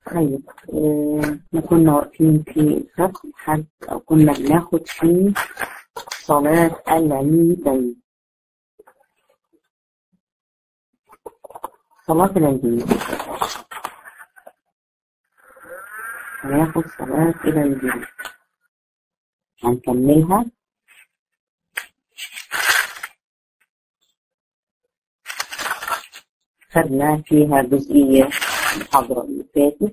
طيب آه كنا واقفين في الفقه حد أو كنا بناخد في صلاة العيدين صلاة العيدين هناخد صلاة العيدين هنكملها خدنا فيها جزئية المحاضرة اللي فاتت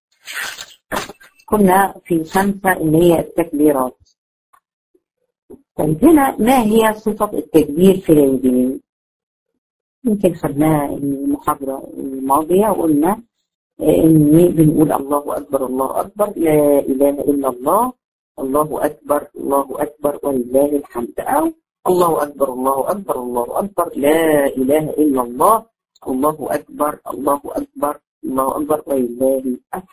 كنا في خمسة اللي هي التكبيرات طيب هنا ما هي صفة التكبير في العيدين؟ يمكن خدناها المحاضرة الماضية وقلنا إن بنقول الله أكبر الله أكبر لا إله إلا الله الله أكبر الله أكبر ولله الحمد أو الله أكبر الله أكبر الله أكبر لا إله إلا الله الله أكبر الله أكبر الله أكبر ولله الحمد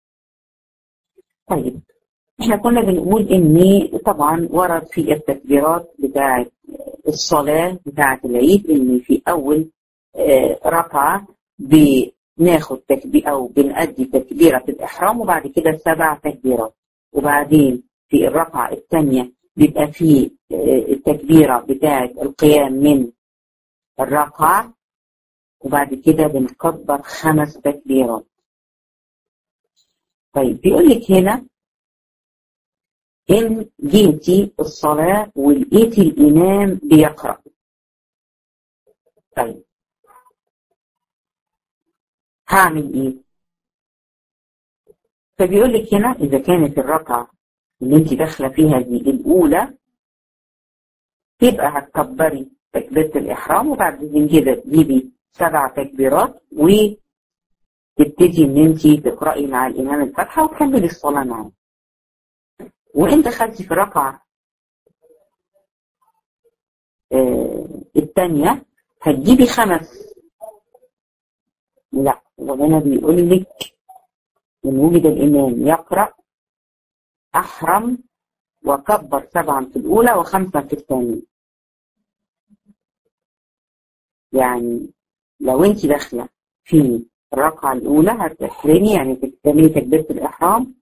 طيب احنا كنا بنقول ان طبعا ورد في التكبيرات بتاعة الصلاة بتاعة العيد ان في اول ركعة بناخد تكبير او بنأدي تكبيرة الاحرام وبعد كده سبع تكبيرات وبعدين في الركعة الثانية بيبقى في التكبيرة بتاعة القيام من الركعة وبعد كده بنكبر خمس تكبيرات طيب بيقول لك هنا إن جيتي الصلاة ولقيتي الإمام بيقرأ طيب هعمل إيه؟ فبيقول لك هنا إذا كانت الركعة اللي أنت داخلة فيها دي الأولى تبقى هتكبري تكبيرة الإحرام وبعد كده تجيبي سبع تكبيرات وتبتدي إن أنت تقرأي مع الإمام الفاتحة وتكملي الصلاة معاه. وإن دخلتي في الركعة آه الثانية هتجيبي خمس لا ربنا بيقول لك إن وجد الإمام يقرأ أحرم وكبر سبعا في الأولى وخمسا في الثانية يعني لو أنت داخلة في الركعة الأولى هتحرمي يعني تعملي تكبيرة الإحرام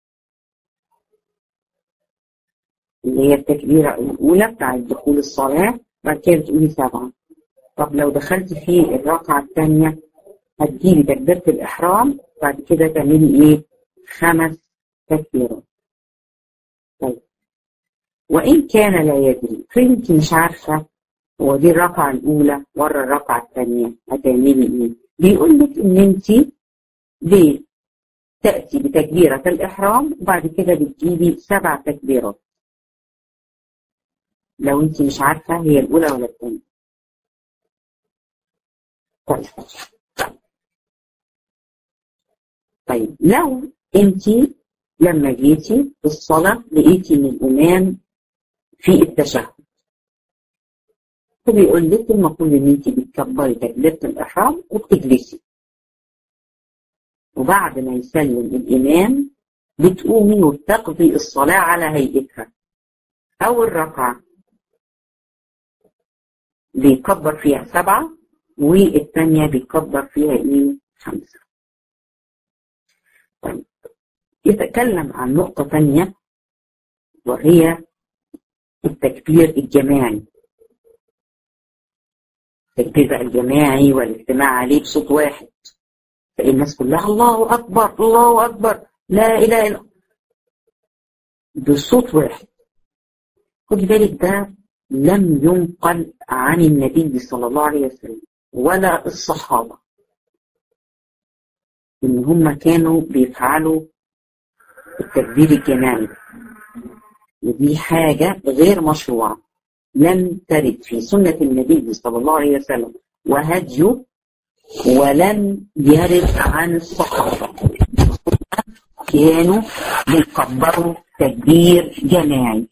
اللي هي التكبيرة الأولى بتاعت دخول الصلاة بعد كده بتقولي سبعة طب لو دخلت في الركعة الثانية هتجيبي تكبيرة الإحرام بعد كده تعملي إيه؟ خمس تكبيرات طيب وإن كان لا يدري فأنت مش عارفة هو دي الركعة الأولى ورا الركعة الثانية هتعملي إيه؟ بيقول لك إن أنت بتأتي بتكبيرة الإحرام وبعد كده بتجيبي سبع تكبيرات لو انت مش عارفة هي الأولى ولا الثانية طيب طيب لو انت لما جيتي في الصلاة لقيتي ان الإمام في التشهد فبيقول لك المفروض ان انت بتكبري تكبيرة الإحرام وبتجلسي وبعد ما يسلم الإمام بتقومي وبتقضي الصلاة على هيئتها أول ركعة بيكبر فيها سبعة والثانية بيكبر فيها ايه خمسة طيب يتكلم عن نقطة ثانية وهي التكبير الجماعي التكبير بقى الجماعي والاجتماع عليه بصوت واحد فالناس كلها الله أكبر الله أكبر لا إله إلا بصوت واحد خدي بالك ده لم ينقل عن النبي صلى الله عليه وسلم ولا الصحابة إن هم كانوا بيفعلوا التكبير الجماعي ودي حاجة غير مشروعة لم ترد في سنة النبي صلى الله عليه وسلم وهديه ولم يرد عن الصحابة كانوا بيكبروا تكبير جماعي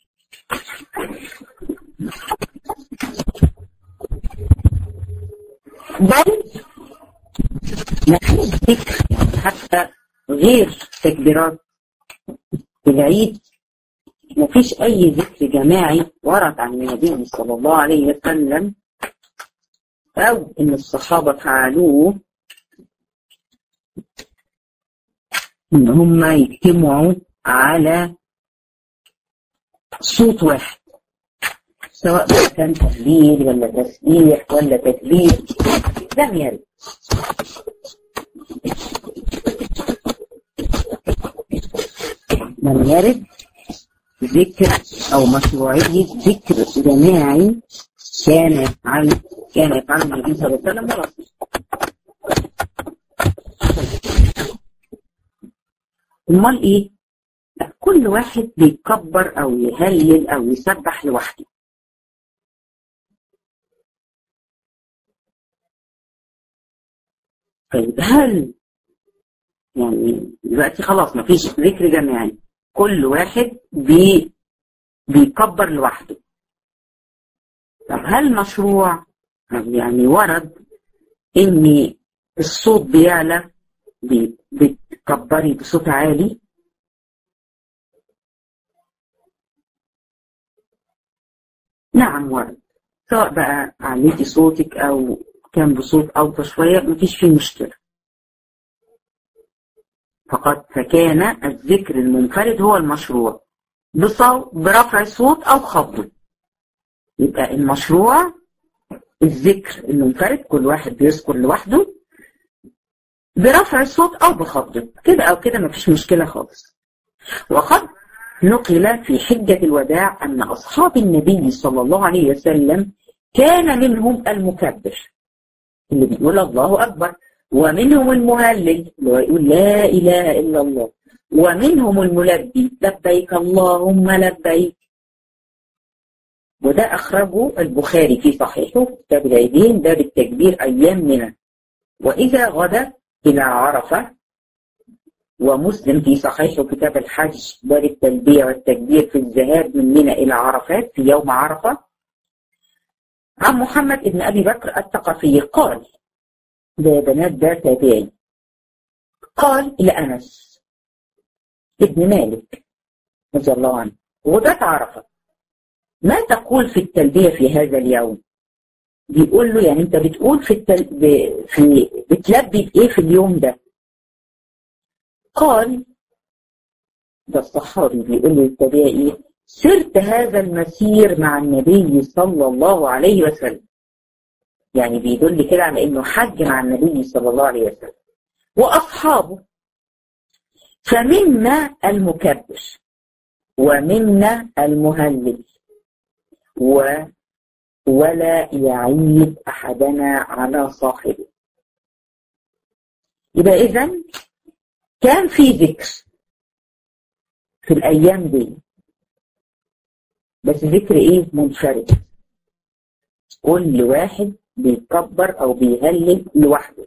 بل ما فيش ذكر حتى غير تكبيرات العيد ما فيش أي ذكر جماعي ورد عن النبي صلى الله عليه وسلم أو إن الصحابة فعلوه ان هم يجتمعوا على صوت واحد سواء كان تهليل ولا تسبيح ولا تكبير لم يرد لم يرد ذكر او مشروعيه ذكر جماعي كان يفعل كان يفعل النبي صلى الله عليه وسلم ولا امال ايه؟ كل واحد بيكبر او يهلل او يسبح لوحده طيب هل يعني دلوقتي خلاص مفيش ذكر جماعي كل واحد بي بيكبر لوحده طب هل مشروع يعني ورد ان الصوت بيعلى بتكبري بصوت عالي نعم ورد سواء بقى عليتي صوتك او كان بصوت اوطى شويه مفيش فيه مشكله فقد فكان الذكر المنفرد هو المشروع بصوت برفع الصوت او خفضه يبقى المشروع الذكر المنفرد كل واحد بيذكر لوحده برفع الصوت او بخفضه كده او كده مفيش مشكله خالص وقد نقل في حجة الوداع أن أصحاب النبي صلى الله عليه وسلم كان منهم المكبر اللي بيقول الله أكبر ومنهم المهلل اللي هو يقول لا إله إلا الله ومنهم الملبي لبيك اللهم لبيك وده أخرجه البخاري في صحيحه كتاب العيدين باب التكبير أيام منى وإذا غدا إلى عرفة ومسلم في صحيحه كتاب الحج باب التلبية والتكبير في الذهاب من منى إلى عرفات في يوم عرفة عن محمد بن أبي بكر الثقفي قال ده بنات ده تابعي قال لأنس ابن مالك رضي الله عنه غداة عرفة ما تقول في التلبية في هذا اليوم بيقول له يعني انت بتقول في, التل... ب... في بتلبي بايه في اليوم ده قال ده الصحابي بيقول له الطبيعي ايه سرت هذا المسير مع النبي صلى الله عليه وسلم يعني بيدل كده على انه حج مع النبي صلى الله عليه وسلم واصحابه فمنا المكبر ومنا المهلل و ولا يعيب احدنا على صاحبه يبقى اذا كان في ذكر في الايام دي بس ذكر ايه منفرد كل واحد بيكبر او بيهلل لوحده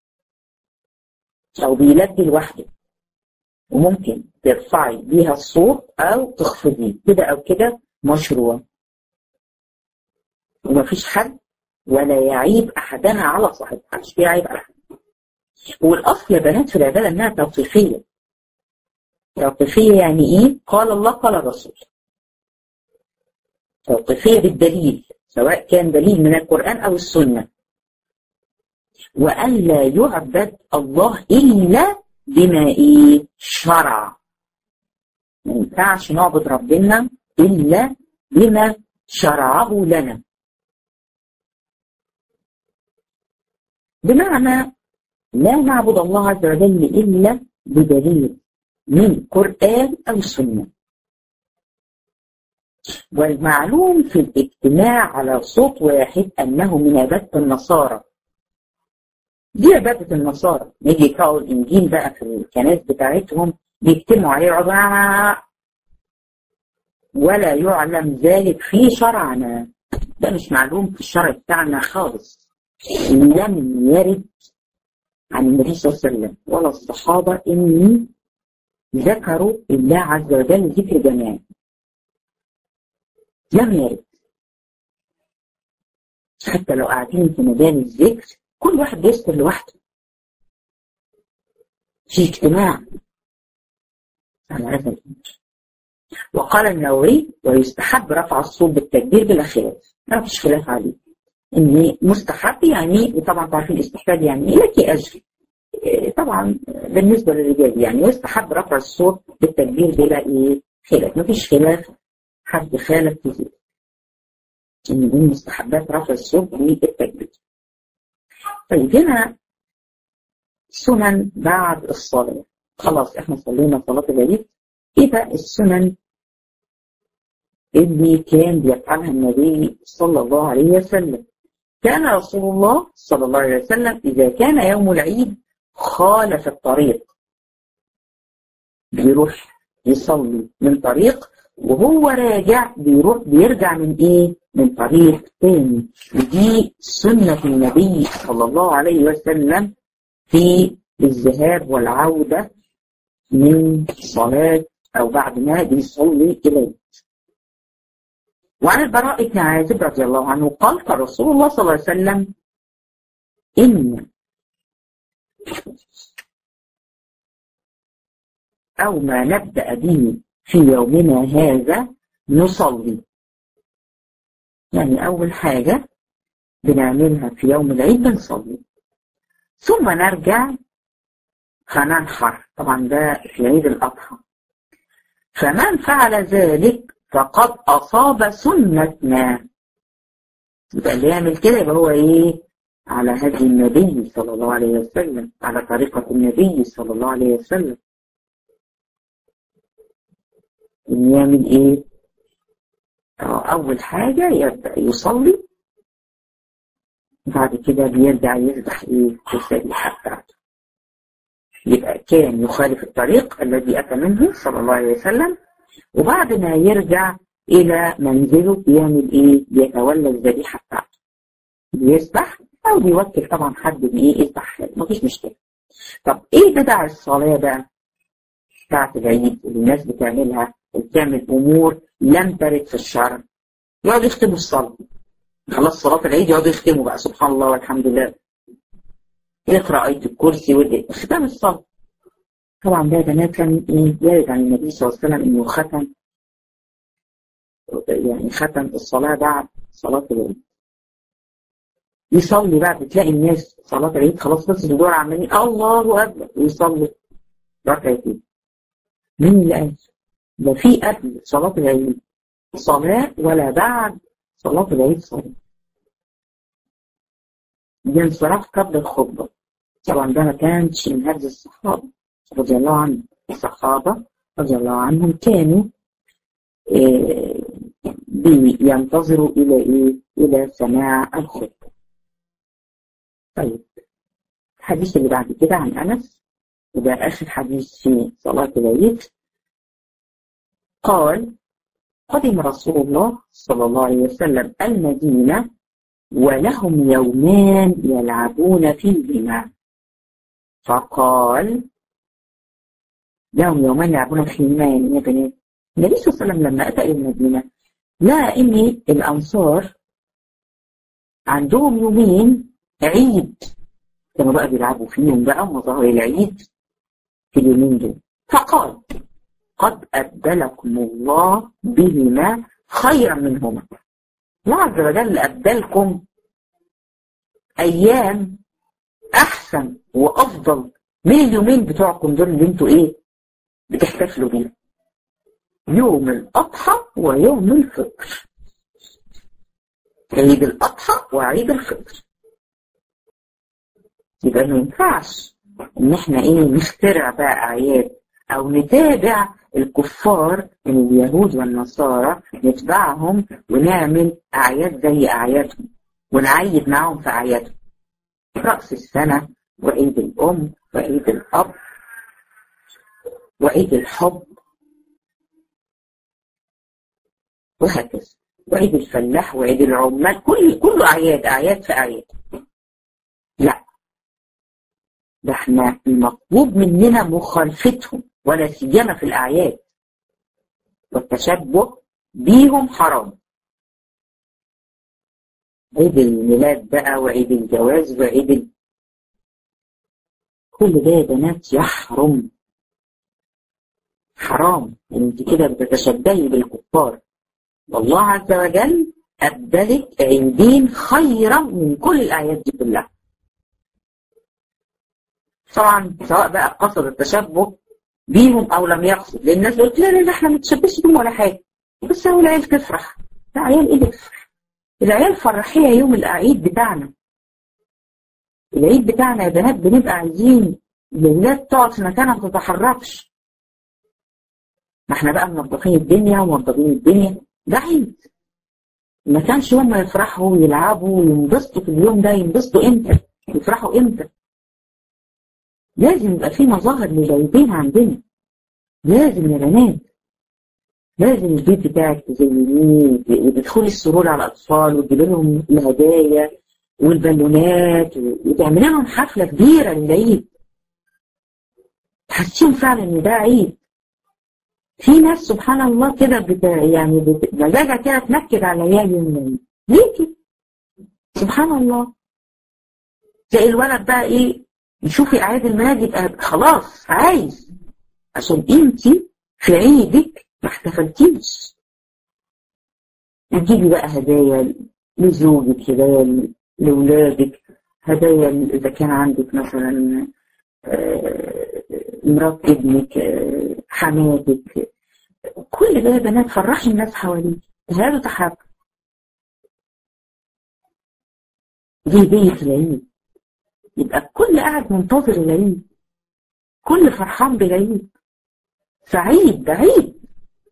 او بيلبي لوحده وممكن ترفعي بيها الصوت او تخفضيه كده او كده مشروع ومفيش حد ولا يعيب احدنا على صاحبه محدش بيعيب على حد والاصل يا بنات في العباده انها توقيفيه توقيفيه يعني ايه قال الله قال الرسول توقيفيه بالدليل سواء كان دليل من القران او السنه وان لا يعبد الله الا بما ايه شرع ما ينفعش نعبد ربنا الا بما شرعه لنا بمعنى لا نعبد الله عز وجل إلا بدليل من قرآن أو سنة والمعلوم في الاجتماع على صوت واحد أنه من عبادة النصارى دي عبادة النصارى نيجي يقرأوا الإنجيل بقى في الكنائس بتاعتهم بيجتمعوا عليه عبارة ولا يعلم ذلك في شرعنا ده مش معلوم في الشرع بتاعنا خالص لم يرد عن النبي صلى الله عليه وسلم ولا الصحابة إني ذكروا الله عز وجل ذكر جماعي لم يرد حتى لو قاعدين في ميدان الذكر كل واحد بيذكر لوحده في اجتماع على هذا الأمر وقال النووي ويستحب رفع الصوت بالتكبير بلا خلاف ما فيش خلاف عليه ان مستحب يعني وطبعا تعرفين الاستحباب يعني ايه لك اجر طبعا بالنسبة للرجال يعني يستحب رفع الصوت بالتكبير بلا ايه خلاف مفيش خلاف حد خالف في ذلك ان من مستحبات رفع الصوت بالتكبير طيب هنا سنن بعد الصلاة خلاص احنا صلينا صلاة العيد ايه بقى السنن اللي كان بيفعلها النبي صلى الله عليه وسلم كان رسول الله صلى الله عليه وسلم إذا كان يوم العيد خالف الطريق بيروح يصلي من طريق وهو راجع بيروح بيرجع من ايه من طريق تاني ودي سنة النبي صلى الله عليه وسلم في الذهاب والعودة من صلاة أو بعد ما بيصلي إليه وعن البراء بن عازب رضي الله عنه قال قال رسول الله صلى الله عليه وسلم إن أو ما نبدأ به في يومنا هذا نصلي يعني أول حاجة بنعملها في يوم العيد بنصلي ثم نرجع فننحر طبعا ده في عيد الأضحى فمن فعل ذلك فقد أصاب سنتنا يبقى اللي يعمل كده يبقى هو إيه على هدي النبي صلى الله عليه وسلم على طريقة النبي صلى الله عليه وسلم إن يعمل إيه أول حاجة يبدأ يصلي بعد كده بيرجع يذبح إيه الذبيحة بتاعته يبقى كان يخالف الطريق الذي أتى منه صلى الله عليه وسلم وبعد ما يرجع إلى منزله بيعمل إيه؟ بيتولى الذبيحة بتاعته بيسبح أو بيوكل طبعا حد بإيه يسبح مفيش مشكلة طب إيه بدع الصلاة بقى؟ بتاعت العيد اللي الناس بتعملها وبتعمل أمور لم ترد في الشرع يقعدوا يختموا الصلاة خلاص صلاة العيد يقعدوا يختموا بقى سبحان الله والحمد لله يقرأ آية الكرسي وختام الصلاة طبعا ده بنات كان ايه يرد عن النبي صلى الله عليه وسلم انه ختم يعني ختم الصلاة بعد صلاة العيد يصلي بقى بتلاقي الناس صلاة العيد خلاص بس الدور عمالين الله أكبر ويصلي ركعتين مين اللي قال؟ لا في قبل صلاة العيد صلاة ولا بعد صلاة العيد صلاة دي انصراف قبل الخطبة طبعا ده ما كانش من هدي الصحابة رضي الله عنهم الصحابة رضي الله عنهم كانوا إيه بينتظروا إلى إيه؟ إلى سماع الخطبة. طيب الحديث اللي بعد كده عن أنس وده آخر حديث في صلاة العيد قال قدم رسول الله صلى الله عليه وسلم المدينة ولهم يومان يلعبون فيهما فقال لهم يومان يلعبون فيهما يعني يا بنات النبي صلى الله عليه وسلم لما أتى إلى المدينة لقى إن الأنصار عندهم يومين عيد كانوا بقى بيلعبوا فيهم بقى مظاهر العيد في اليومين دول فقال قد أبدلكم الله بهما خيرا منهما الله عز وجل أبدلكم أيام أحسن وأفضل من اليومين بتوعكم دول اللي انتوا إيه بتحتفلوا بيه يوم الأضحى ويوم الفطر عيد الأضحى وعيد الفطر يبقى ما ينفعش إن إحنا إيه نخترع بقى أعياد أو نتابع الكفار من اليهود والنصارى نتبعهم ونعمل أعياد زي أعيادهم ونعيد معهم في أعيادهم رأس السنة وعيد الأم وعيد الأب وعيد الحب وهكذا وعيد الفلاح وعيد العمال كل كله أعياد أعياد في أعياد لا ده احنا المطلوب مننا مخالفتهم ولا سيما في الأعياد والتشبه بيهم حرام عيد الميلاد بقى وعيد الجواز وعيد ال... كل ده يا بنات يحرم حرام يعني انت كده بتتشبهي بالكفار والله عز وجل أبدلك عيدين خيرا من كل الأعياد دي كلها طبعا سواء بقى قصد التشبه بيهم او لم يقصد لان الناس قلت لا لا احنا ما بنتشبهش بيهم ولا حاجه بس هو العيال تفرح لا عيال ايه تفرح العيال فرحيه يوم العيد بتاعنا العيد بتاعنا يا بنات بنبقى عايزين الولاد تقعد في مكانها ما تتحركش ما احنا بقى منظفين الدنيا وموضبين الدنيا ده عيد ما كانش هم يفرحوا ويلعبوا وينبسطوا في اليوم ده ينبسطوا امتى يفرحوا امتى لازم يبقى في مظاهر للعيدين عندنا لازم يا بنات لازم البيت بتاعك تزينيه وتدخلي السرور على الاطفال وتجيبي لهم الهدايا والبالونات وتعملي لهم حفله كبيره للعيد تحسيهم فعلا ان ده عيد في ناس سبحان الله كده بت... يعني بت... مزاجها كده تنكد على العيال يوم العيد ليه كده؟ سبحان الله تلاقي الولد بقى ايه يشوفي اعياد الميلاد يبقى خلاص عايز عشان انت في عيدك ما احتفلتيش تجيبي بقى هدايا لزوجك هدايا لاولادك هدايا اذا كان عندك مثلا مرات ابنك حماتك كل ده يا بنات فرحي الناس حواليك هذا تحرك دي بيت العيد يبقى الكل قاعد منتظر العيد كل فرحان بالعيد سعيد ده عيد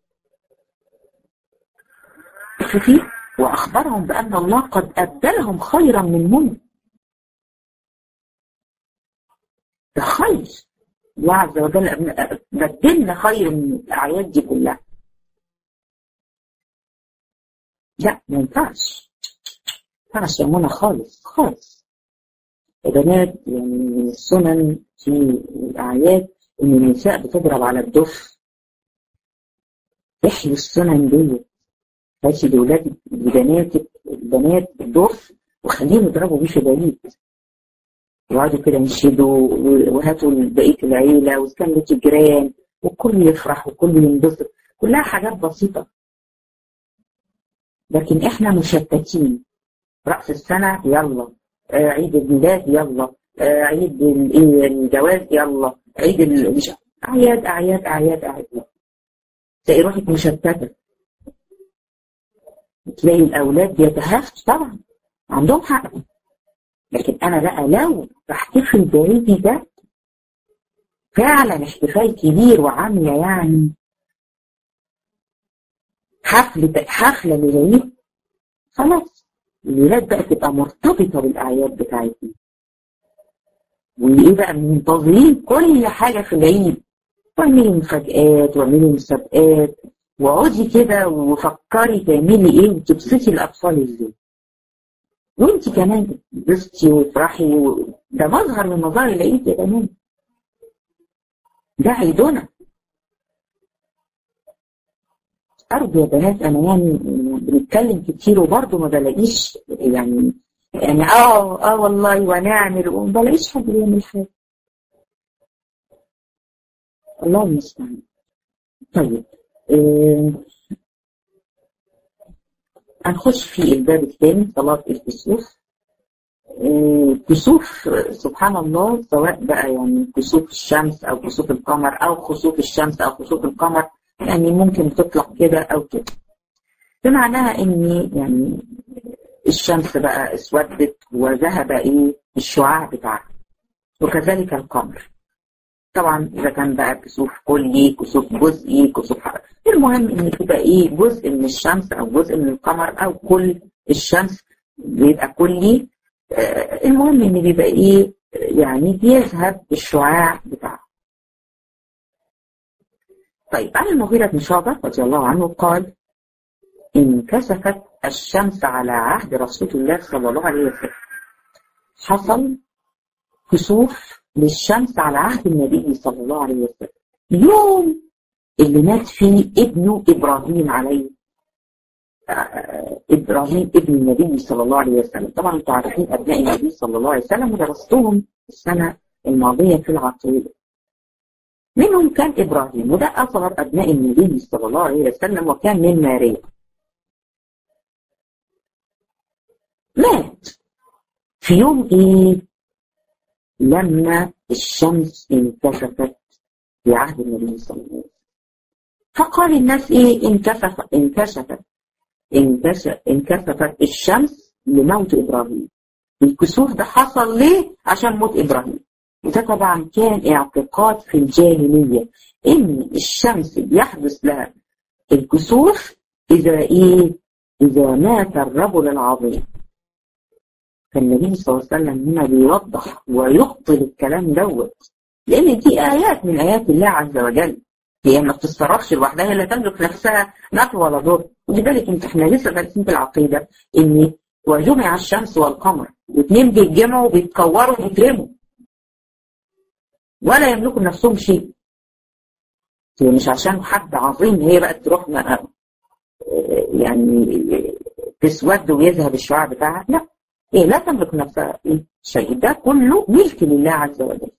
شوفي واخبرهم بان الله قد ابدلهم خيرا منهم ده خير الله عز وجل بدلنا خير من الاعياد دي كلها لا ما ينفعش ما ينفعش يا منى خالص خالص يا بنات يعني من السنن في الاعياد ان النساء بتضرب على الدف احيوا السنن دي ماشي لولادك لبناتك البنات الدف وخليهم يضربوا بيه في العيد يقعدوا كده ينشدوا وهاتوا بقيه العيله وكان لك الجيران والكل يفرح والكل ينبسط كلها حاجات بسيطه لكن احنا مشتتين راس السنه يلا آه عيد الميلاد يلا آه عيد الجواز يلا عيد مش اعياد اعياد اعياد اعياد تلاقي روحك مشتته تلاقي الاولاد بيتهافتوا طبعا عندهم حق لكن انا بقى لو بحتفل بعيدي ده فعلا احتفال كبير وعامله يعني حفلة حفلة للعيد خلاص الولاد بقى تبقى مرتبطة بالأعياد بتاعتنا وإيه بقى منتظرين كل حاجة في العيد واعملي مفاجآت واعملي مسابقات واقعدي كده وفكري تعملي ايه وتبسطي الأطفال ازاي وانت كمان تبسطي وتفرحي و... ده مظهر من مظاهر العيد يا بنات ده عيدنا أرجو يا بنات أنا يعني بنتكلم كتير وبرضه ما بلاقيش يعني يعني اه اه والله ونعمل وما بلاقيش حد بيعمل حاجة الله المستعان طيب آه هنخش في الباب الثاني صلاة الكسوف آه كسوف سبحان الله سواء بقى يعني كسوف الشمس أو كسوف القمر أو خسوف الشمس أو خسوف القمر يعني ممكن تطلق كده أو كده بمعناها إن يعني الشمس بقى اسودت وذهب إيه الشعاع بتاعها وكذلك القمر طبعا إذا كان بقى كسوف كلي كسوف جزئي كسوف حركة المهم إن تبقى إيه جزء من الشمس أو جزء من القمر أو كل الشمس بيبقى كلي آه المهم إن بيبقى إيه يعني بيذهب الشعاع بتاعه طيب عن المغيرة بن شعبة رضي الله عنه قال انكسفت الشمس على عهد رسول الله صلى الله عليه وسلم حصل كسوف للشمس على عهد النبي صلى الله عليه وسلم يوم اللي مات فيه ابنه إبراهيم عليه آه إبراهيم ابن النبي صلى الله عليه وسلم طبعا انتم عارفين أبناء النبي صلى الله عليه وسلم ودرستهم السنة الماضية في العقيدة منهم كان إبراهيم وده أصغر أبناء النبي صلى الله عليه وسلم وكان من ماريا مات في يوم إيه لما الشمس انكشفت في عهد النبي صلى الله عليه وسلم فقال الناس ايه انكشف انكشفت انكشف انكشفت الشمس لموت ابراهيم الكسوف ده حصل ليه عشان موت ابراهيم وده طبعا كان اعتقاد في الجاهليه ان الشمس بيحدث لها الكسوف اذا ايه اذا مات الرجل العظيم فالنبي صلى الله عليه وسلم هنا بيوضح ويبطل الكلام دوت لان دي ايات من ايات الله عز وجل هي ما بتتصرفش لوحدها هي لا تملك نفسها نفع ولا ضر ولذلك انت احنا لسه دارسين في العقيده ان وجمع الشمس والقمر واثنين بيتجمعوا بيتكوروا ويترموا ولا يملكوا نفسهم شيء هي مش عشان حد عظيم هي بقى تروح يعني تسود ويذهب الشعاع بتاعها لا هي لا تملك نفسها شيء ده كله ملك لله عز وجل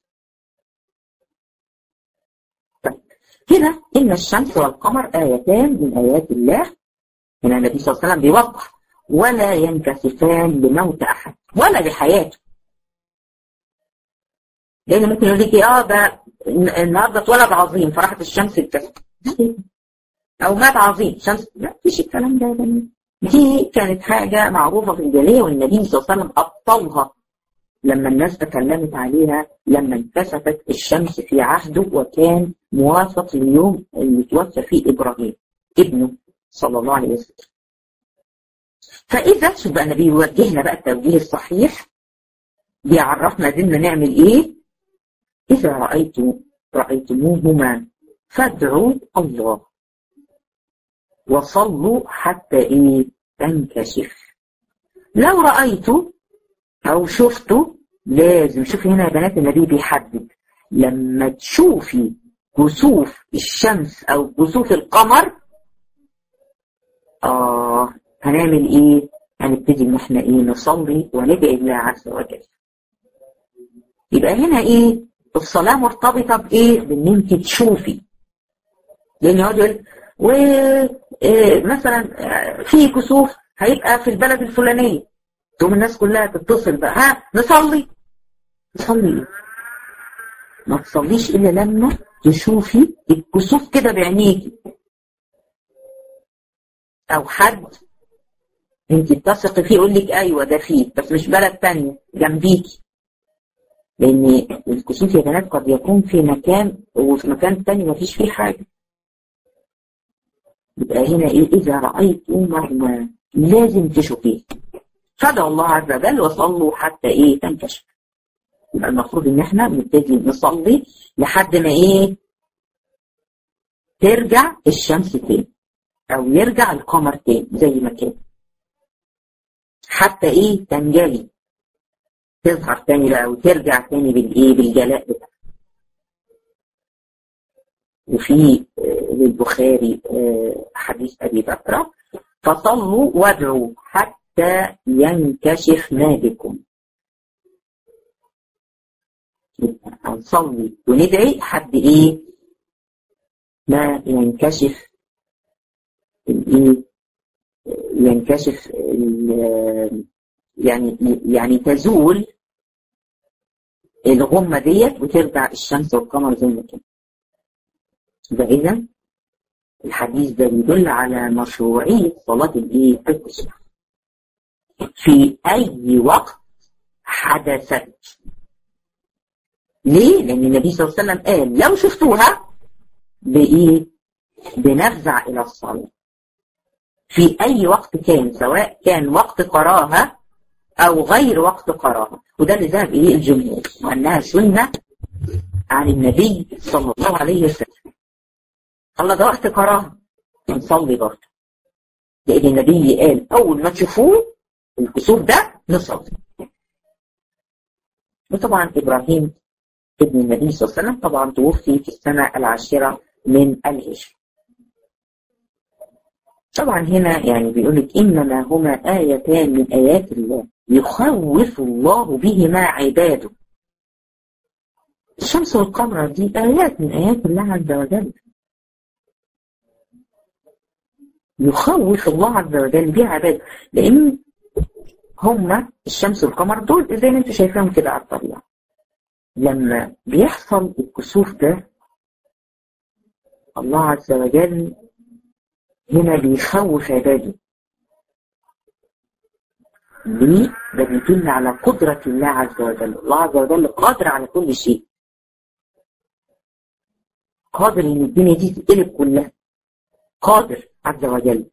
هنا إن الشمس والقمر آيتان من آيات الله هنا النبي صلى الله عليه وسلم بيوضح ولا ينكسفان لموت أحد ولا لحياته لأن ممكن يقول لك اه ده النهارده اتولد عظيم فراحت الشمس اتكسفت أو مات عظيم شمس لا مفيش الكلام ده ده دي كانت حاجة معروفة في الجاهلية والنبي صلى الله عليه وسلم أبطلها لما الناس تكلمت عليها لما انكسفت الشمس في عهده وكان موافق لليوم اللي توفى فيه إبراهيم ابنه صلى الله عليه وسلم فإذا شوف بقى النبي يوجهنا بقى التوجيه الصحيح بيعرفنا ديننا نعمل إيه إذا رأيتم رأيتموهما فادعوا الله وصلوا حتى إيه تنكشف لو رأيتوا أو شفتوا لازم شوفي هنا يا بنات النبي بيحدد لما تشوفي كسوف الشمس أو كسوف القمر آه هنعمل إيه؟ هنبتدي إن إحنا إيه نصلي وندعي الله عز وجل. يبقى هنا إيه؟ الصلاة مرتبطة بإيه؟ بإن أنت تشوفي. لأن يقعد يقول ومثلا في كسوف هيبقى في البلد الفلانية. تقوم الناس كلها تتصل بقى ها نصلي نصلي ما تصليش إلا لما تشوفي الكسوف كده بعينيكي او حد انت بتثقي فيه يقول لك ايوه ده فيه بس مش بلد تانية جنبيكي لان الكسوف يا بنات قد يكون في مكان وفي مكان تاني ما فيش فيه حاجه يبقى هنا ايه اذا رايتموهما لازم تشوفيه فادعوا الله عز وجل وصلوا حتى ايه تنكشف يبقى المفروض ان احنا نبتدي نصلي لحد ما ايه ترجع الشمس تاني او يرجع القمر تاني زي ما كان حتى ايه تنجلي تظهر تاني بقى وترجع تاني بالايه بالجلاء بتاعها وفي للبخاري حديث ابي بكر فصلوا وادعوا حتى ينكشف ما بكم نصلي وندعي حد ايه ما ينكشف الايه ينكشف يعني يعني تزول الغمه ديت وترجع الشمس والقمر زي ما كان فاذا الحديث ده بيدل على مشروعيه صلاه الايه الكسوف في اي وقت حدثت ليه؟ لأن النبي صلى الله عليه وسلم قال لو شفتوها بإيه؟ بنفزع إلى الصلاة. في أي وقت كان سواء كان وقت قراها أو غير وقت قراها وده اللي ذهب إليه الجمهور وأنها سنة عن النبي صلى الله عليه وسلم. الله ده وقت قراها نصلي برضه. لأن النبي قال أول ما تشوفوه الكسوف ده نصلي. وطبعا إبراهيم ابن النبي صلى الله عليه وسلم طبعا توفي في السنة العاشرة من الهجرة طبعا هنا يعني بيقول لك إنما هما آيتان من آيات الله يخوف الله بهما عباده الشمس والقمر دي آيات من آيات الله عز وجل يخوف الله عز وجل بها عباده لأن هما الشمس والقمر دول زي ما انتم شايفاهم كده على الطبيعة لما بيحصل الكسوف ده الله عز وجل هنا بيخوف عباده ليه؟ ده بيدل على قدرة الله عز وجل الله عز وجل قادر على كل شيء قادر ان الدنيا دي تتقلب كلها قادر عز وجل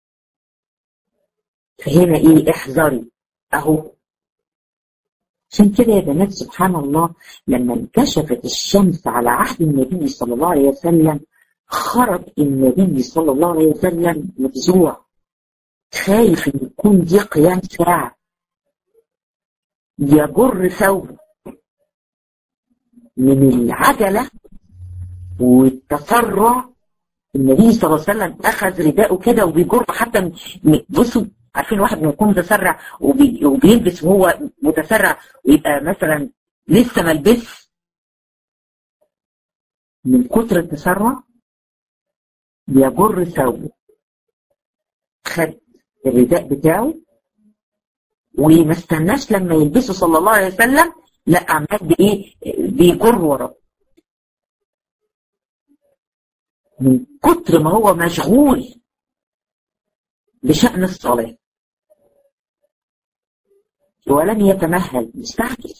فهنا ايه احذري اهو عشان كده يا بنات سبحان الله لما انكشفت الشمس على عهد النبي صلى الله عليه وسلم خرج النبي صلى الله عليه وسلم مفزوع خايف ان يكون دي قيام ساعة يجر ثوبه من العجلة والتسرع النبي صلى الله عليه وسلم اخذ رداءه كده وبيجر حتى بصوا عارفين واحد لما يكون متسرع وبي... وبيلبس وهو متسرع ويبقى مثلا لسه ما لبس من كتر التسرع بيجر ثوبه خد الرداء بتاعه وما استناش لما يلبسه صلى الله عليه وسلم لا عمال بايه بيجر وراه من كتر ما هو مشغول بشأن الصلاة ولم يتمهل مستعجل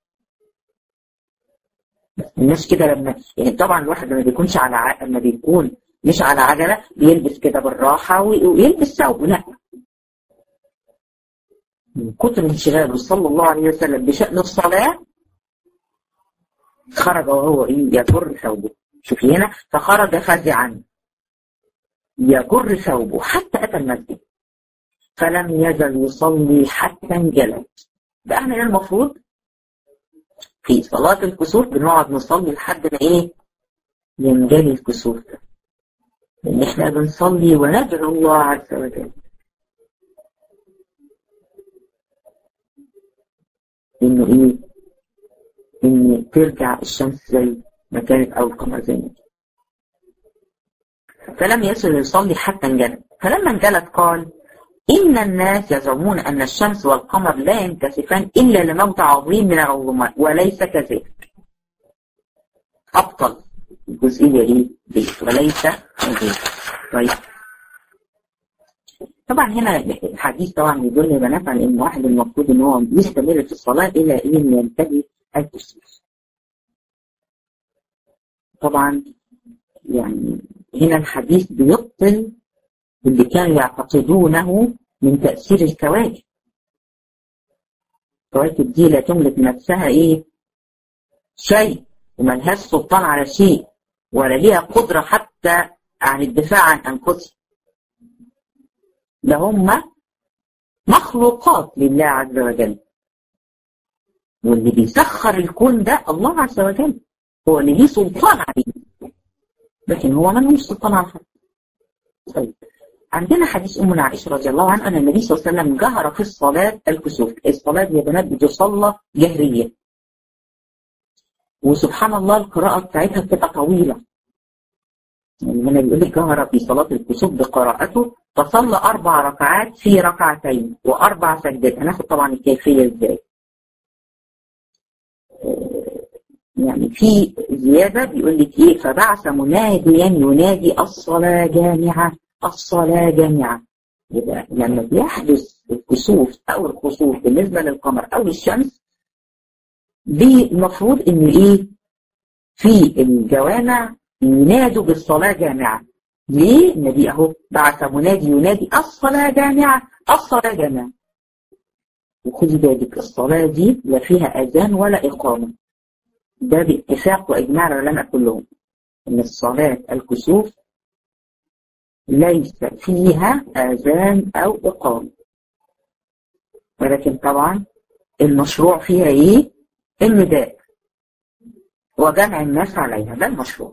الناس كده لما يعني طبعا الواحد لما بيكونش على ع... لما بيكون مش على عجلة بيلبس كده بالراحة ويلبس ثوبه لا من كتر انشغاله صلى الله عليه وسلم بشأن الصلاة خرج وهو ايه يجر ثوبه شوفي هنا فخرج فزعا يجر ثوبه حتى أتى المسجد فلم يزل يصلي حتى انجلد ده احنا المفروض في صلاة الكسوف بنقعد نصلي لحد ما ايه ينجلي الكسوف ده لان احنا بنصلي وندعو الله عز وجل انه ايه ان ترجع الشمس زي ما كانت او القمر زي ما فلم يصل يصلي حتى انجلد فلما انجلد قال إن الناس يزعمون أن الشمس والقمر لا ينكسفان إلا لموت عظيم من العظماء وليس كذلك أبطل الجزئية دي وليس كذلك طيب طبعا هنا الحديث طبعا يدل يا بنات على ان واحد المفروض ان هو يستمر في الصلاه الى ان ينتهي التسبيح. طبعا يعني هنا الحديث بيبطل اللي كانوا يعتقدونه من تأثير الكواكب الكواكب دي لا تملك نفسها ايه شيء وملهاش سلطان على شيء ولا ليها قدرة حتى عن الدفاع عن أنفسها ده هم مخلوقات لله عز وجل واللي بيسخر الكون ده الله عز وجل هو اللي ليه سلطان عليه لكن هو ملوش سلطان على حد طيب عندنا حديث أمنا عائشة رضي الله عنها أن النبي صلى الله عليه وسلم جهر في الصلاة الكسوف الصلاة يا بنات بتصلى جهرية وسبحان الله القراءة بتاعتها بتبقى طويلة يعني من بيقول لك جهر في صلاة الكسوف بقراءته فصلى أربع ركعات في ركعتين وأربع سجدات هناخد طبعا الكيفية إزاي يعني في زيادة بيقول لك إيه فبعث مناديا ينادي الصلاة جامعة الصلاة جامعة يبقى لما بيحدث الكسوف أو الخسوف بالنسبة للقمر أو الشمس المفروض إن إيه في الجوامع ينادوا بالصلاة جامعة ليه؟ النبي أهو بعث منادي ينادي الصلاة جامعة الصلاة جامعة وخذي بالك الصلاة دي لا فيها أذان ولا إقامة ده باتفاق وإجماع العلماء كلهم إن الصلاة الكسوف ليس فيها آذان أو إقامة ولكن طبعا المشروع فيها إيه؟ النداء وجمع الناس عليها ده المشروع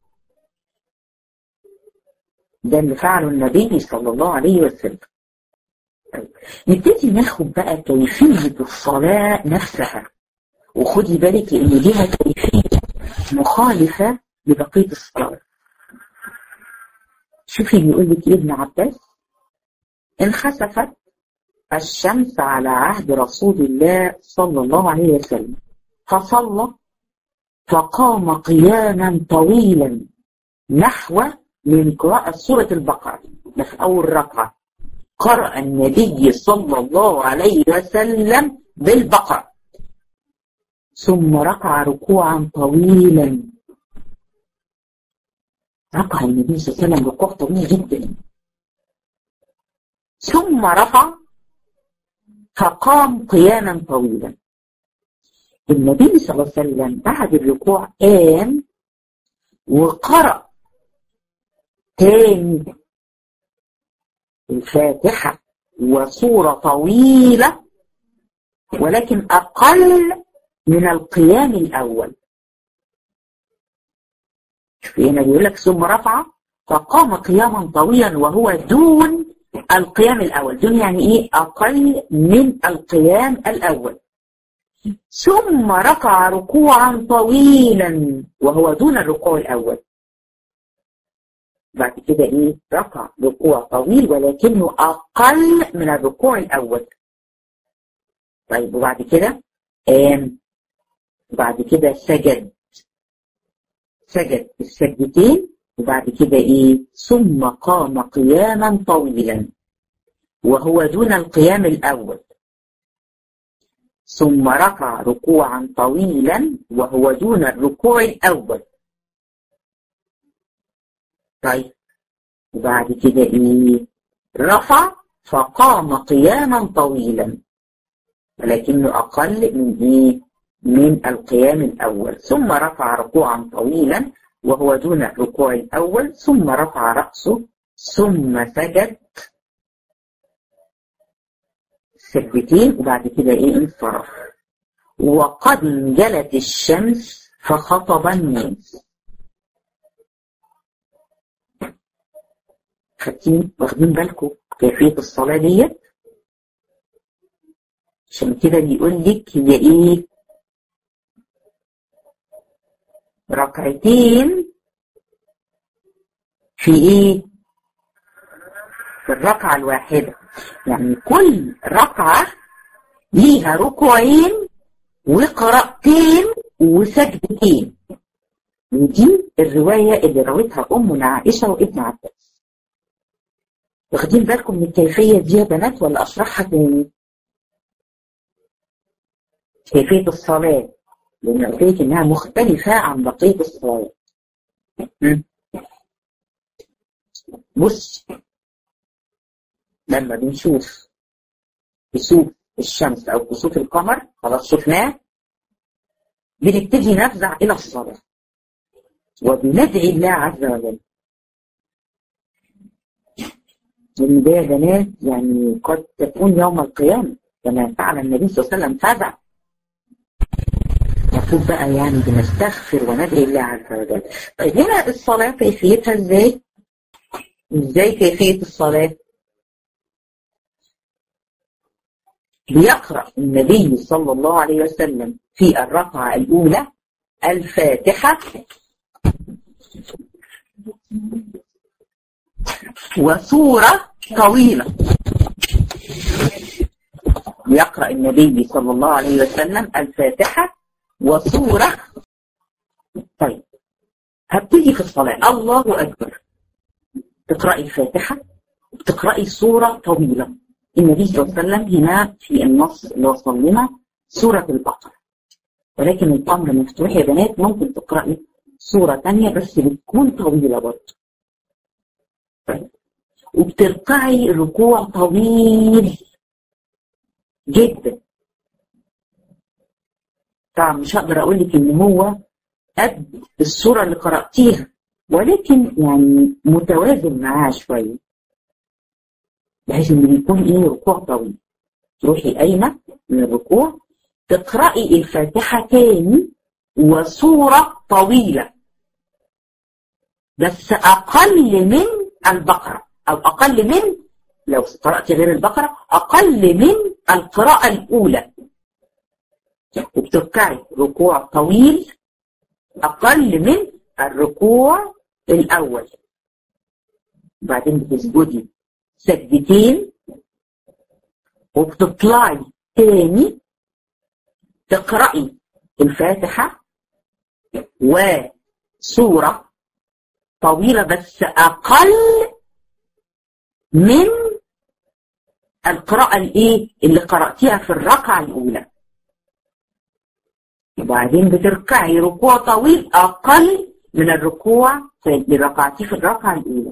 ده اللي فعله النبي صلى الله عليه وسلم نبتدي ناخد بقى كيفية الصلاة نفسها وخدي بالك لأن ليها كيفية مخالفة لبقية الصلاة شوفي بيقول لك ابن عباس انخسفت الشمس على عهد رسول الله صلى الله عليه وسلم فصلى فقام قياما طويلا نحو من قراءة سورة البقرة ده في أول ركعة قرأ النبي صلى الله عليه وسلم بالبقرة ثم ركع ركوعا طويلا ركع النبي صلى الله عليه وسلم ركوع طويل جدا ثم رفع فقام قياما طويلا النبي صلى الله عليه وسلم بعد الركوع قام وقرأ تاني الفاتحة وصورة طويلة ولكن أقل من القيام الأول هنا بيقول لك ثم رفع فقام قياما طويلا وهو دون القيام الأول دون يعني إيه أقل من القيام الأول ثم ركع ركوعا طويلا وهو دون الركوع الأول بعد كده ايه ركع ركوع طويل ولكنه اقل من الركوع الاول طيب وبعد كده قام وبعد كده سجد سجد السجدتين وبعد كده ايه ثم قام قياما طويلا وهو دون القيام الاول ثم ركع ركوعا طويلا وهو دون الركوع الاول طيب وبعد كده ايه رفع فقام قياما طويلا ولكنه اقل من ايه من القيام الاول ثم رفع ركوعا طويلا وهو دون الركوع الاول ثم رفع راسه ثم سجد سجدتين وبعد كده ايه انصرف وقد انجلت الشمس فخطب الناس خدين واخدين بالكم كيفية الصلاة ديت عشان كده بيقول لك هي ايه ركعتين في ايه في الركعة الواحدة يعني كل ركعة ليها ركوعين وقراءتين وسجدتين ودي الرواية اللي روتها أمنا عائشة وابن عباس واخدين بالكم من الكيفية دي يا بنات ولا أشرحها تاني؟ كيفية الصلاة لأن قلت لك إنها مختلفة عن بقية الصلاة. بص لما بنشوف كسوف الشمس أو كسوف القمر خلاص شفناه بنبتدي نفزع إلى الصلاة وبندعي الله عز وجل لأن ده يا بنات يعني قد تكون يوم القيامة كما فعل النبي صلى الله عليه وسلم فزع المفروض بقى يعني بنستغفر وندعي الله عز وجل طيب هنا الصلاة كيفيتها ازاي؟ ازاي كيفية الصلاة؟ بيقرأ النبي صلى الله عليه وسلم في الركعة الأولى الفاتحة وسورة طويلة يقرأ النبي صلى الله عليه وسلم الفاتحة وسورة طيب هبتدي في الصلاة الله أكبر تقرأي الفاتحة وتقرأي سورة طويلة النبي صلى الله عليه وسلم هنا في النص اللي وصل لنا سورة البقرة ولكن الأمر مفتوح يا بنات ممكن تقرأي سورة تانية بس بتكون طويلة برضه طيب وبتركعي ركوع طويل جدا طبعا مش هقدر اقول لك ان هو قد الصوره اللي قراتيها ولكن يعني متوازن معاها شويه بحيث ان بيكون ايه ركوع طويل تروحي قايمه من الركوع تقراي الفاتحه تاني وصوره طويله بس اقل من البقره او اقل من لو قرات غير البقره اقل من القراءه الاولى وبتركعي ركوع طويل أقل من الركوع الأول بعدين بتسجدي سجدتين وبتطلعي تاني تقرأي الفاتحة وسورة طويلة بس أقل من القراءة الإيه اللي قرأتيها في الركعة الأولى وبعدين بتركعي ركوع طويل أقل من الركوع اللي ركعتيه في الركعة الأولى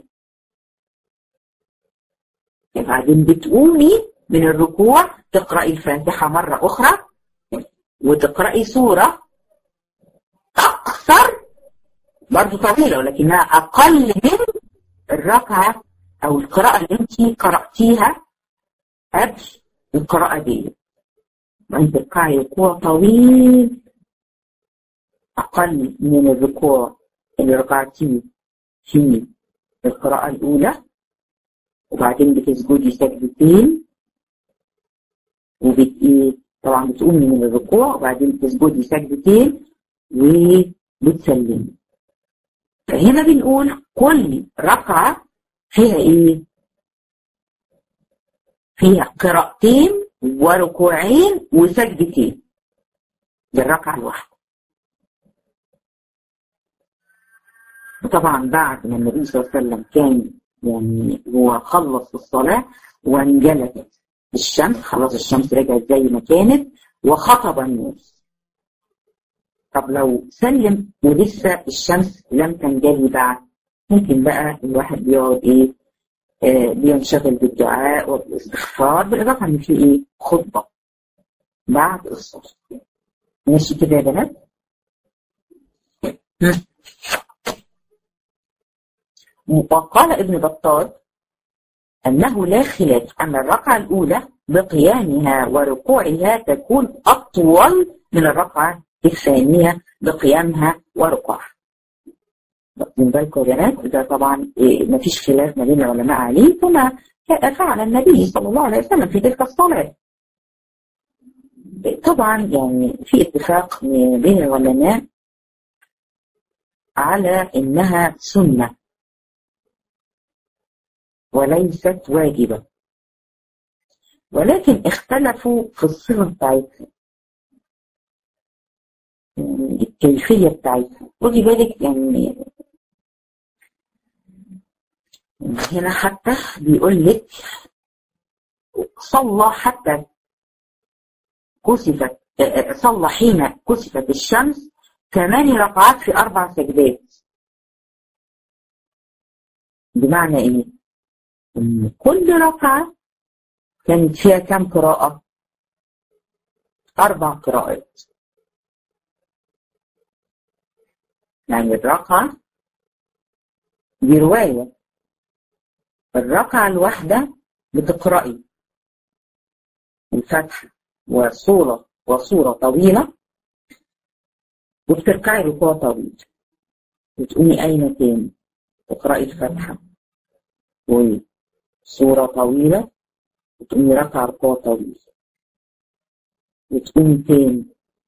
وبعدين بتقومي من الركوع تقرأي الفاتحة مرة أخرى وتقرأي سورة أقصر برضه طويلة ولكنها أقل من الركعة أو القراءة اللي أنت قرأتيها قبل القراءة دي وأنت تركعي ركوع طويل أقل من الركوع اللي ركعتيه في القراءة الأولى وبعدين بتسجدي سجدتين وبت إيه طبعا بتقومي من الركوع وبعدين بتسجدي سجدتين وبتسلمي فهنا بنقول كل ركعة فيها إيه؟ فيها قراءتين وركوعين وسجدتين للركعة الواحدة وطبعا بعد ما النبي صلى الله عليه وسلم كان يعني هو خلص الصلاة وانجلت الشمس خلاص الشمس رجعت زي ما كانت وخطب الناس طب لو سلم ولسه الشمس لم تنجلي بعد ممكن بقى الواحد بيقعد ايه آه بينشغل بالدعاء والاستغفار بالاضافه ان في ايه خطبه بعد الصلاه ماشي كده يا بنات وقال ابن بطال أنه لا خلاف أن الركعة الأولى بقيامها وركوعها تكون أطول من الركعة الثانية بقيامها وركوعها. من بالكم يا بنات ده طبعا إيه ما فيش خلاف ما بين العلماء عليه كما فعل النبي صلى الله عليه وسلم في تلك الصلاة. طبعا يعني في اتفاق بين العلماء على انها سنه وليست واجبة ولكن اختلفوا في الصيغة بتاعتها الكيفية بتاعتها خدي بالك يعني هنا حتى بيقول لك صلى حتى كسفت صلى حين كسفت الشمس ثماني ركعات في أربع سجدات بمعنى إيه؟ إن كل ركعة كانت فيها كم قراءة؟ أربع قراءات. يعني الركعة دي رواية. الركعة الواحدة بتقرأي الفتحة وصورة وصورة طويلة وبتركعي ركوع طويل. وتقومي قايمة تاني تقرأي الفتحة و صورة طويلة وتقومي راكعة ركوع طويل وتقومي تاني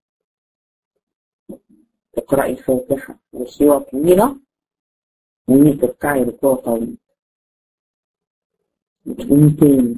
تقرأي الفاتحة وصورة طويلة وتركعي ركوع طويل وتقومي تاني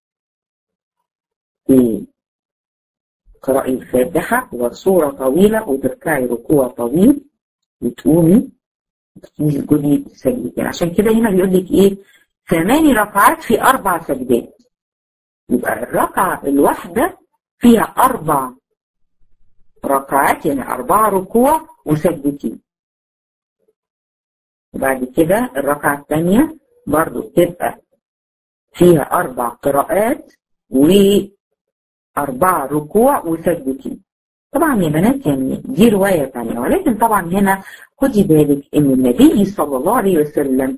تقرأي الفاتحة وصورة طويلة وتركعي ركوع طويل وتقومي تسجدي سجدتين عشان كده هنا بيقول لك ايه ثماني ركعات في أربع سجدات يبقى الركعة الواحدة فيها أربع ركعات يعني أربع ركوع وسجدتين وبعد كده الركعة الثانية برضو بتبقى فيها أربع قراءات وأربع ركوع وسجدتين طبعا يا بنات يعني دي رواية ثانية ولكن طبعا هنا خدي بالك إن النبي صلى الله عليه وسلم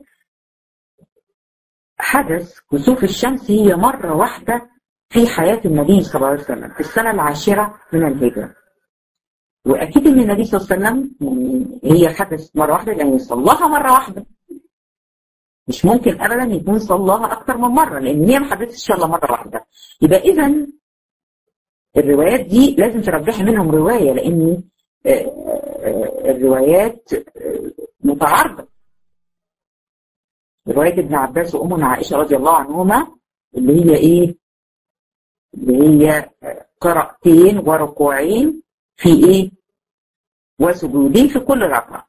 حدث كسوف الشمس هي مرة واحدة في حياة النبي صلى الله عليه وسلم في السنة العاشرة من الهجرة وأكيد إن النبي صلى الله عليه وسلم هي حدث مرة واحدة لأن صلاها مرة واحدة مش ممكن أبدا يكون صلاها أكثر من مرة لأن هي ما حدثتش إلا مرة واحدة يبقى إذا الروايات دي لازم ترجحي منهم رواية لأن الروايات متعارضة رواية ابن عباس وأمنا عائشة رضي الله عنهما اللي هي إيه؟ اللي هي قراءتين وركوعين في إيه؟ وسجودين في كل ركعة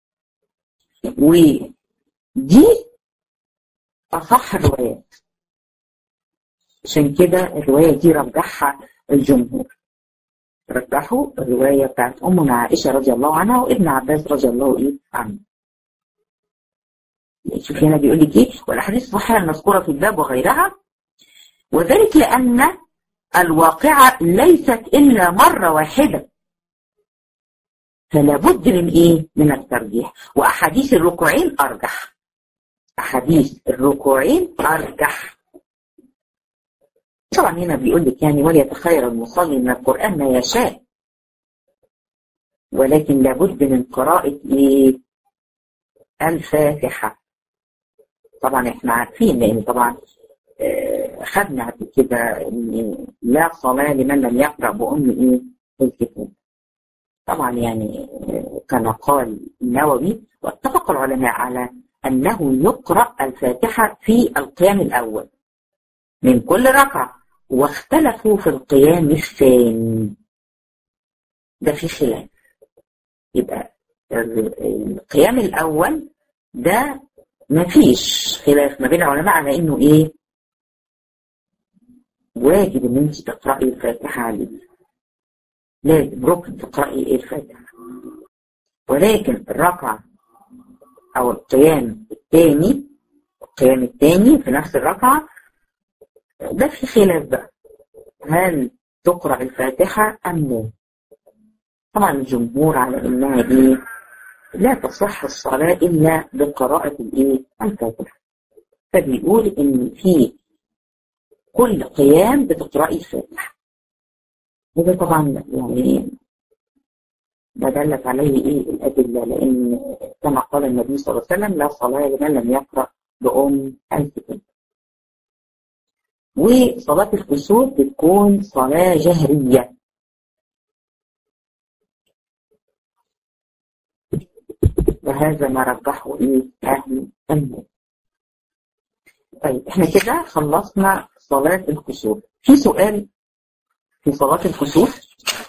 ودي أصح الروايات عشان كده الرواية دي رجحها الجمهور رجحوا الرواية بتاعت أمنا عائشة رضي الله عنها وابن عباس رضي الله إيه عنه شوف هنا بيقول لك إيه والأحاديث الصحيحة المذكورة في الباب وغيرها وذلك لأن الواقعة ليست إلا مرة واحدة فلا بد من إيه من الترجيح وأحاديث الركوعين أرجح أحاديث الركوعين أرجح طبعا هنا بيقول لك يعني وليتخير المصلي من القرآن ما يشاء ولكن لابد من قراءة إيه الفاتحة طبعا احنا عارفين لأن طبعا آه خدنا قبل كده ان لا صلاة لمن لم يقرأ بأم ايه الكتاب طبعا يعني آه كما قال النووي واتفق العلماء على أنه يقرأ الفاتحة في القيام الأول من كل ركعة واختلفوا في القيام الثاني ده في خلاف يبقى القيام الأول ده مفيش خلاف ما بين العلماء على انه ايه واجب ان انت تقرأي الفاتحة عليه لازم ركن تقرأي ايه الفاتحة ولكن الركعة او القيام الثاني القيام الثاني في نفس الركعة ده في خلاف بقى هل تقرأ الفاتحة أم لا طبعا الجمهور على إنها إيه لا تصح الصلاة إلا بقراءة الإيه الفاتحة فبيقول إن في كل قيام بتقرأي الفاتحة وده طبعا يعني ما دلت عليه إيه الأدلة لأن كما قال النبي صلى الله عليه وسلم لا صلاة لمن لم يقرأ بأم الكتاب وصلاة الكسوف بتكون صلاة جهرية وهذا ما رجحه ايه اهل العلم طيب احنا كده خلصنا صلاة الكسوف في سؤال في صلاة الكسوف